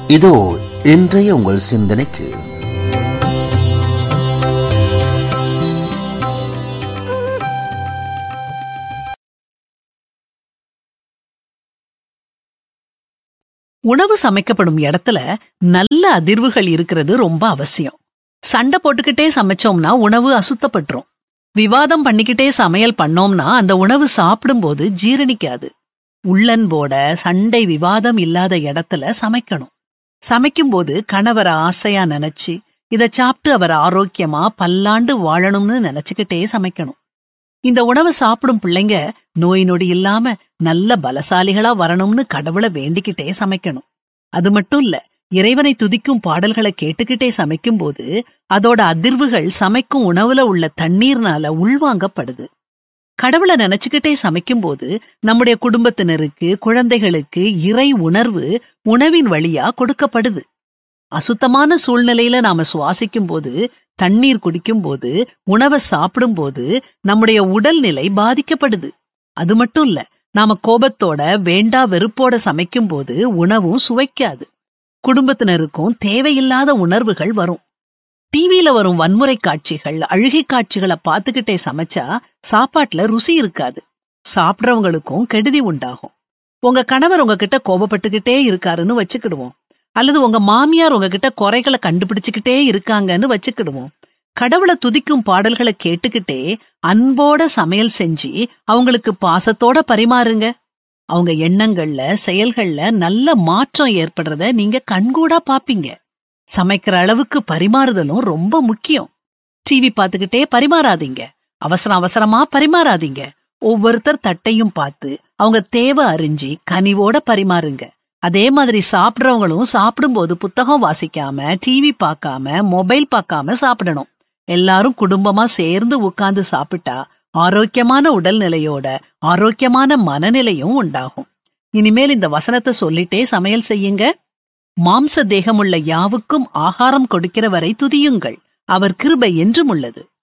இதோ இன்றைய உங்கள் சிந்தனைக்கு உணவு சமைக்கப்படும் இடத்துல நல்ல அதிர்வுகள் இருக்கிறது ரொம்ப அவசியம் சண்டை போட்டுக்கிட்டே சமைச்சோம்னா உணவு அசுத்தப்பட்டுரும் விவாதம் பண்ணிக்கிட்டே சமையல் பண்ணோம்னா அந்த உணவு சாப்பிடும்போது ஜீரணிக்காது உள்ளன்போட சண்டை விவாதம் இல்லாத இடத்துல சமைக்கணும் சமைக்கும்போது கணவரை ஆசையா நினைச்சு இத சாப்பிட்டு அவர் ஆரோக்கியமா பல்லாண்டு வாழணும்னு நினைச்சுக்கிட்டே சமைக்கணும் இந்த உணவை சாப்பிடும் பிள்ளைங்க நோய் நொடி இல்லாம நல்ல பலசாலிகளா வரணும்னு கடவுளை வேண்டிக்கிட்டே சமைக்கணும் அது மட்டும் இல்ல இறைவனை துதிக்கும் பாடல்களை கேட்டுக்கிட்டே சமைக்கும்போது அதோட அதிர்வுகள் சமைக்கும் உணவுல உள்ள தண்ணீர்னால உள்வாங்கப்படுது கடவுளை நினைச்சுக்கிட்டே சமைக்கும்போது நம்முடைய குடும்பத்தினருக்கு குழந்தைகளுக்கு இறை உணர்வு உணவின் வழியா கொடுக்கப்படுது அசுத்தமான சூழ்நிலையில நாம சுவாசிக்கும் போது தண்ணீர் குடிக்கும் போது உணவை சாப்பிடும்போது நம்முடைய உடல்நிலை பாதிக்கப்படுது அது மட்டும் இல்ல நாம கோபத்தோட வேண்டா வெறுப்போட சமைக்கும் போது உணவும் சுவைக்காது குடும்பத்தினருக்கும் தேவையில்லாத உணர்வுகள் வரும் டிவியில வரும் வன்முறை காட்சிகள் அழுகை காட்சிகளை பார்த்துக்கிட்டே சமைச்சா சாப்பாட்டுல ருசி இருக்காது சாப்பிடுறவங்களுக்கும் கெடுதி உண்டாகும் உங்க கணவர் உங்ககிட்ட கோபப்பட்டுக்கிட்டே இருக்காருன்னு வச்சுக்கிடுவோம் அல்லது உங்க மாமியார் உங்ககிட்ட குறைகளை கண்டுபிடிச்சுக்கிட்டே இருக்காங்கன்னு வச்சுக்கிடுவோம் கடவுளை துதிக்கும் பாடல்களை கேட்டுக்கிட்டே அன்போட சமையல் செஞ்சு அவங்களுக்கு பாசத்தோட பரிமாறுங்க அவங்க எண்ணங்கள்ல செயல்கள்ல நல்ல மாற்றம் ஏற்படுறத நீங்க கண்கூடா பாப்பீங்க சமைக்கிற அளவுக்கு பரிமாறுதலும் ரொம்ப முக்கியம் டிவி பார்த்துக்கிட்டே பரிமாறாதீங்க அவசரம் அவசரமா பரிமாறாதீங்க ஒவ்வொருத்தர் தட்டையும் பார்த்து அவங்க தேவை அறிஞ்சு கனிவோட பரிமாறுங்க அதே மாதிரி சாப்பிடுறவங்களும் சாப்பிடும்போது புத்தகம் வாசிக்காம டிவி பார்க்காம மொபைல் பார்க்காம சாப்பிடணும் எல்லாரும் குடும்பமா சேர்ந்து உட்கார்ந்து சாப்பிட்டா ஆரோக்கியமான உடல்நிலையோட ஆரோக்கியமான மனநிலையும் உண்டாகும் இனிமேல் இந்த வசனத்தை சொல்லிட்டே சமையல் செய்யுங்க மாம்ச தேகமுள்ள யாவுக்கும் ஆகாரம் கொடுக்கிறவரை துதியுங்கள் அவர் கிருபை என்றும் உள்ளது